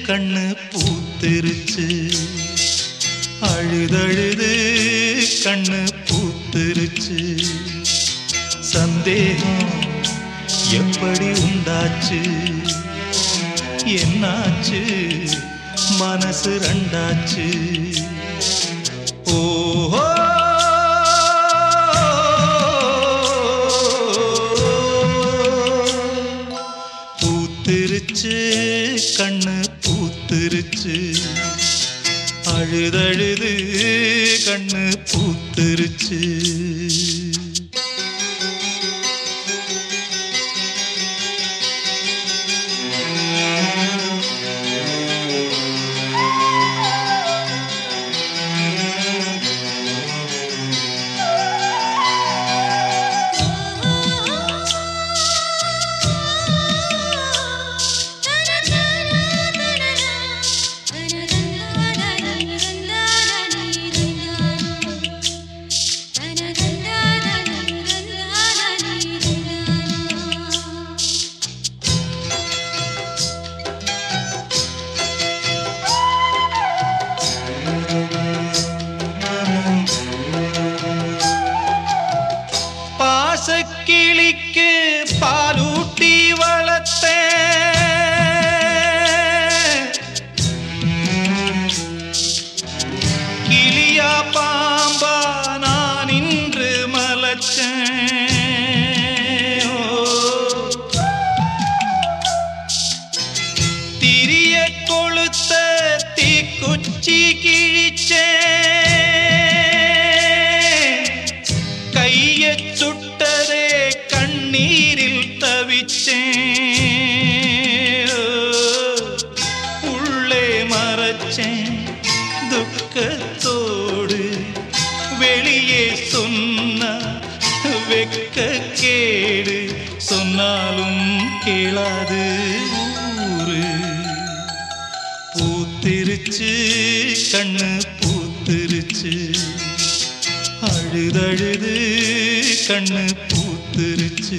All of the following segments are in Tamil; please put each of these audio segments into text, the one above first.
கண்ணு பூத்திருச்சு அழுதழுது கண்ணு பூத்திருச்சு சந்தேகம் எப்படி உண்டாச்சு என்னாச்சு மனசு ரெண்டாச்சு ஓஹோ பூத்திருச்சு கண்ணு பூத்திருச்சு அழுதழுது கண்ணு பூத்திருச்சு பாசக்கிளிக்கு பாலூட்டி வளர்த்தேன் கிளியா பாம்பா நான் இன்று மலச்சேன் ஓ. திரிய கொளுத்த தீக்குச்சி கிழிச்சேன் கைய சுட்டதே கண்ணீரில் தவிச்சேன் உள்ளே மறைச்சேன் துக்கத்தோடு வெளியே சொன்ன வெக்க கேடு சொன்னாலும் கேளாது ஊரு பூத்திருச்சு கண்ணு பூத்திருச்சு அழுதழுது கண்ணு பூத்திருச்சு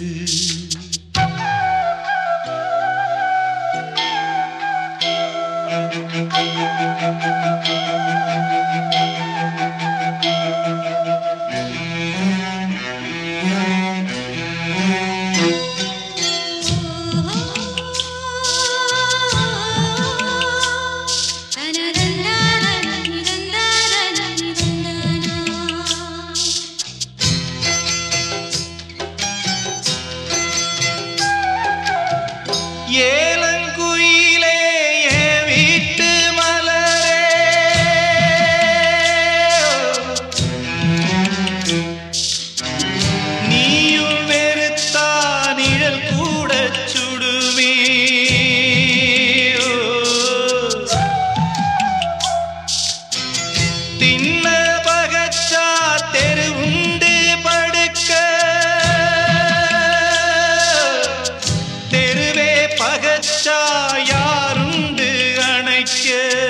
ஏலங்குயிலே என் வீட்டு மலரே நீயும் வெறுத்தா நிழல் கூட சுடுவே தின்ன பகச்சா தெரு உண்டு படுக்க தெருவே பகச்சா யாருண்டு அணைக்க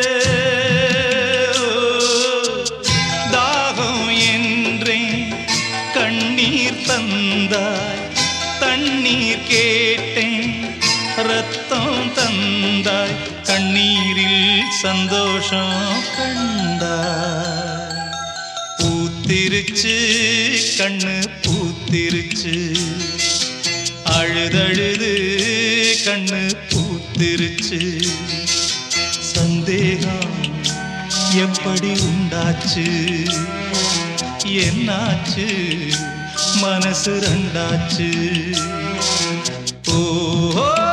தாகம் என்றேன் கண்ணீர் தந்தாய் தண்ணீர் கேட்டேன் ரத்தம் தந்தாய் கண்ணீரில் சந்தோஷம் கண்டாய் பூத்திருச்சு கண்ணு பூத்திருச்சு அழுதழுது கண்ணு பூத்திருச்சு சந்தேகம் எப்படி உண்டாச்சு என்னாச்சு மனசு ரெண்டாச்சு ஓ